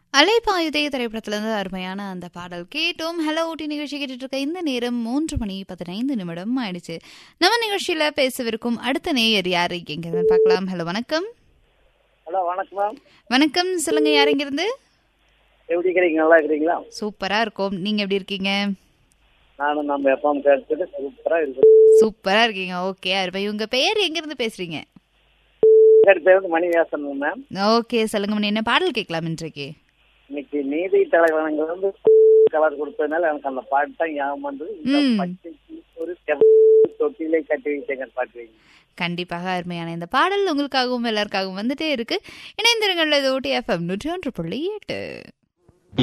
அலைப்பாயுதே திரைப்படத்திலிருந்து அருமையான அந்த பாடல் கேட்டோம் ஹலோ ஊட்டி நிகழ்ச்சி கேட்டுட்டு இருக்க இந்த நேரம் மூன்று மணி பதினைந்து நிமிடம் ஆயிடுச்சு நம்ம நிகழ்ச்சியில பேசவிருக்கும் அடுத்த நேயர் யாரு எங்கிறதுன்னு பார்க்கலாம் ஹலோ வணக்கம் ஹலோ வணக்கம் மேம் வணக்கம் சொல்லுங்க யார் இருந்து எப்படி இருக்கிறீங்க நல்லா இருக்கிறீங்களா சூப்பரா இருக்கோம் நீங்க எப்படி இருக்கீங்க நானும் நம்ம எஃப்எம் கேட்டுட்டு சூப்பராக இருக்கு சூப்பரா இருக்கீங்க ஓகே அருமை உங்க பெயர் எங்க இருந்து பேசுறீங்க சரி பேர் வந்து மணிவாசன் மேம் ஓகே சொல்லுங்க மணி என்ன பாடல் கேட்கலாம் இன்றைக்கு இன்னைக்கு நீதி தலைவனங்கள் வந்து கலர் கொடுத்ததுனால எனக்கு அந்த பாட்டு தான் ஞாபகம் வந்தது இந்த ம். பச்சைக்கு ஒரு செவ்வ- தொட்டிலை கட்டி வைத்தேங்க பாட்டு வைங்க கண்டிப்பாக அருமையான இந்த பாடல் உங்களுக்காகவும் எல்லாருக்காகவும் வந்துட்டே இருக்கு இணைந்திருங்கள் இது ஊட்டி எஃப்எம் நூற்றி ஒன்று புள்ளி எட்டு